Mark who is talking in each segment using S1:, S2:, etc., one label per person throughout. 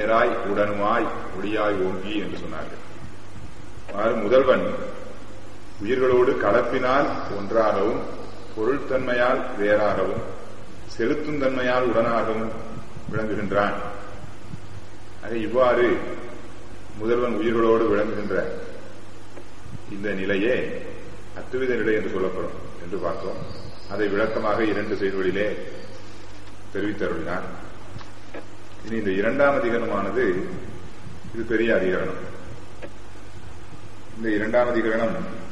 S1: வேறாய் உடனுமாய் ஒளியாய் ஓங்கி என்று சொன்னார்கள் அவ்வாறு முதல்வன் உயிர்களோடு கலப்பினால் ஒன்றாகவும் பொருள் தன்மையால் வேறாகவும் செலுத்தும் தன்மையால் உடனாகவும் விளங்குகின்றான் ஆக இவ்வாறு முதல்வன் உயிர்களோடு விளங்குகின்ற இந்த நிலையே அத்துவித நிலை என்று சொல்லப்படும் என்று பார்த்தோம் அதை விளக்கமாக இரண்டு செய்திகளிலே தெரிவித்தருளினார் இனி இந்த இரண்டாம் அதிகரணமானது இது பெரிய அதிகரணம் இந்த இரண்டாம் அதிகரணம்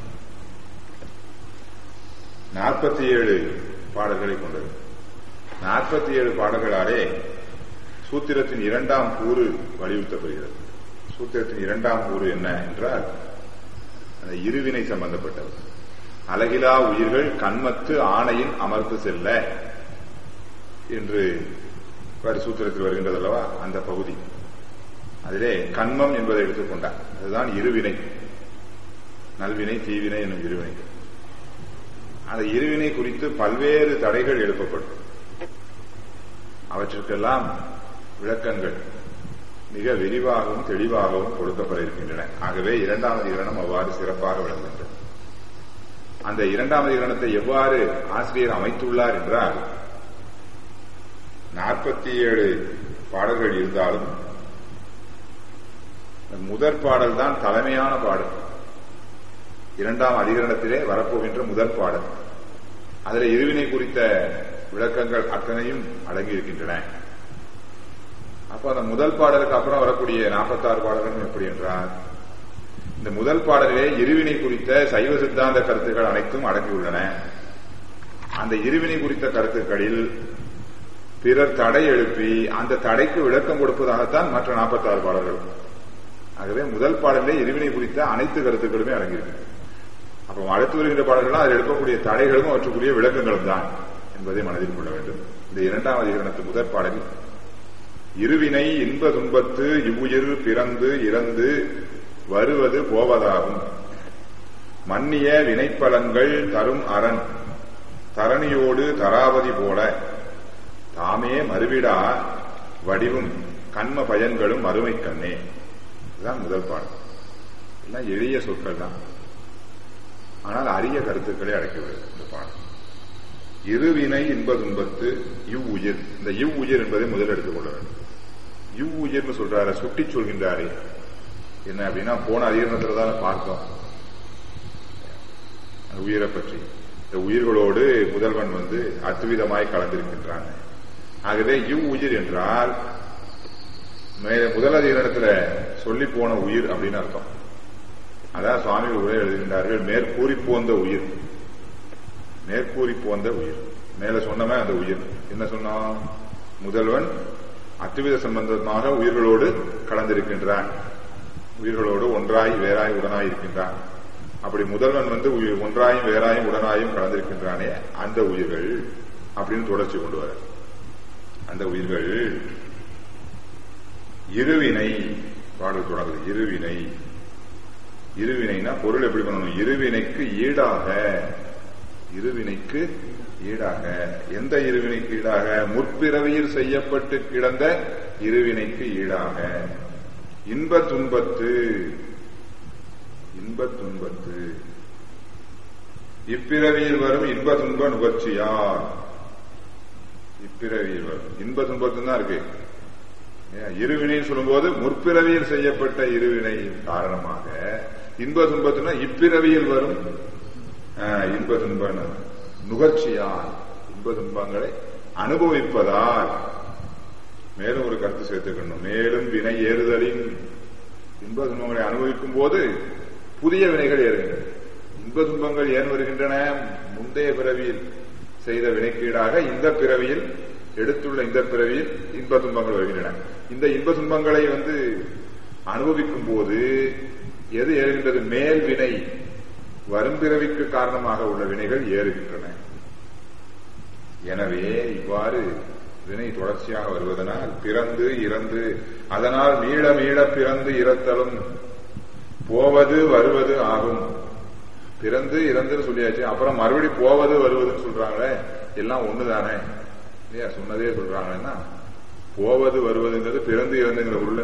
S1: நாற்பத்தி ஏழு பாடல்களை கொண்டது நாற்பத்தி ஏழு பாடல்களாலே சூத்திரத்தின் இரண்டாம் கூறு வலியுறுத்தப்படுகிறது சூத்திரத்தின் இரண்டாம் கூறு என்ன என்றால் அந்த இருவினை சம்பந்தப்பட்டது அழகிலா உயிர்கள் கண்மத்து ஆணையின் அமர்த்து செல்ல என்று சூத்திரத்தில் வருகின்றது அல்லவா அந்த பகுதி அதிலே கண்மம் என்பதை எடுத்துக்கொண்டார் அதுதான் இருவினை நல்வினை தீவினை என்னும் இருவினை அந்த இருவினை குறித்து பல்வேறு தடைகள் எழுப்பப்படும் அவற்றிற்கெல்லாம் விளக்கங்கள் மிக விரிவாகவும் தெளிவாகவும் கொடுக்கப்பட இருக்கின்றன ஆகவே இரண்டாம் அதிகரணம் அவ்வாறு சிறப்பாக விளங்குகின்றது அந்த இரண்டாம் அதிகரணத்தை எவ்வாறு ஆசிரியர் அமைத்துள்ளார் என்றால் நாற்பத்தி ஏழு பாடல்கள் இருந்தாலும் முதற் பாடல் தான் தலைமையான பாடல் இரண்டாம் அதிகரணத்திலே வரப்போகின்ற முதற் பாடல் அதில் இருவினை குறித்த விளக்கங்கள் அத்தனையும் அடங்கியிருக்கின்றன அப்ப அந்த முதல் பாடலுக்கு அப்புறம் வரக்கூடிய நாற்பத்தாறு பாடல்கள் எப்படி என்றால் இந்த முதல் பாடலிலே இருவினை குறித்த சைவ சித்தாந்த கருத்துக்கள் அனைத்தும் அடங்கியுள்ளன அந்த இருவினை குறித்த கருத்துக்களில் பிறர் தடை எழுப்பி அந்த தடைக்கு விளக்கம் கொடுப்பதாகத்தான் மற்ற நாற்பத்தாறு பாடல்கள் ஆகவே முதல் பாடலிலே இருவினை குறித்த அனைத்து கருத்துக்களுமே அடங்கியிருக்கு அப்போ அடுத்து வருகின்ற பாடல்கள் அதில் எழுப்பக்கூடிய தடைகளும் அவற்றுக்குரிய விளக்கங்களும் தான் என்பதை மனதில் கொள்ள வேண்டும் இந்த இரண்டாம் அதிகரணத்து முதற் பாடலில் இருவினை இன்ப துன்பத்து இவ்வுயிர் பிறந்து இறந்து வருவது போவதாகும் மன்னிய வினைப்பலன்கள் தரும் அரண் தரணியோடு தராவதி போல தாமே மறுவிடா வடிவும் கண்ம பயன்களும் மறுமை கண்ணே இதுதான் முதல் பாடம் எல்லாம் எளிய சொற்கள் தான் ஆனால் அரிய கருத்துக்களை அடைக்கவில்லை இந்த பாடம் இருவினை இன்ப துன்பத்து இவ் உயிர் இந்த இவ் உயிர் என்பதை முதல் எடுத்துக்கொள்ள வேண்டும் இவ் உயிர்னு சொல்றாரு சுட்டி சொல்கின்றாரே என்ன அப்படின்னா போன அதிகரணத்துல தான் பார்த்தோம் உயிரை பற்றி இந்த உயிர்களோடு முதல்வன் வந்து அத்துவிதமாய் கலந்திருக்கின்றான் ஆகவே இவ் உயிர் என்றால் முதல் அதிகரணத்துல சொல்லி போன உயிர் அப்படின்னு அர்த்தம் அதான் சுவாமி உரை எழுதுகின்றார்கள் மேற்கூறி போந்த உயிர் மேற்கூறி போந்த உயிர் மேல சொன்னமே அந்த உயிர் என்ன சொன்னோம் முதல்வன் அத்துவித சம்பந்தமாக உயிர்களோடு கலந்திருக்கின்றான் உயிர்களோடு ஒன்றாய் வேறாய் உடனாய் இருக்கின்றான் அப்படி முதல்வன் வந்து ஒன்றாயும் வேறாயும் உடனாயும் கலந்திருக்கின்றானே அந்த உயிர்கள் அப்படின்னு தொடர்ச்சி கொண்டு வர அந்த உயிர்கள் இருவினை பாடல் தொடங்குது இருவினை இருவினைனா பொருள் எப்படி பண்ணணும் இருவினைக்கு ஈடாக இருவினைக்கு ஈடாக எந்த இருவினைக்கு ஈடாக முற்பிறவியில் செய்யப்பட்டு கிடந்த இருவினைக்கு ஈடாக இன்ப துன்பத்து இன்ப துன்பத்து இப்பிறவியில் வரும் இன்ப துன்ப நுகர்ச்சியார் இப்பிறவியில் வரும் இன்ப துன்பத்து தான் இருக்கு இருவினைன்னு சொல்லும்போது முற்பிறவியில் செய்யப்பட்ட இருவினை காரணமாக இன்ப துன்பத்துனா இப்பிறவியில் வரும் இன்ப துன்ப நுகர்ச்சியால் இன்ப துன்பங்களை அனுபவிப்பதால் மேலும் ஒரு கருத்து சேர்த்துக்கணும் மேலும் வினை ஏறுதலின் இன்ப துன்பங்களை அனுபவிக்கும் போது புதிய வினைகள் ஏறுகின்றன இன்ப துன்பங்கள் ஏன் வருகின்றன முந்தைய பிறவியில் செய்த வினைக்கீடாக இந்த பிறவியில் எடுத்துள்ள இந்த பிறவியில் இன்ப துன்பங்கள் வருகின்றன இந்த இன்ப துன்பங்களை வந்து அனுபவிக்கும் போது எது ஏறுகின்றது மேல் வினை வரும் பிறவிக்கு காரணமாக உள்ள வினைகள் ஏறுகின்றன எனவே இவ்வாறு வினை தொடர்ச்சியாக வருவதனால் பிறந்து இறந்து அதனால் மீள மீள பிறந்து இறத்தலும் போவது வருவது ஆகும் பிறந்து இறந்துன்னு சொல்லியாச்சு அப்புறம் மறுபடி போவது வருவதுன்னு சொல்றாங்களே எல்லாம் ஒண்ணுதானே இல்லையா சொன்னதே சொல்றாங்கன்னா போவது வருவதுங்கிறது பிறந்து இறந்துங்கிற உள்ள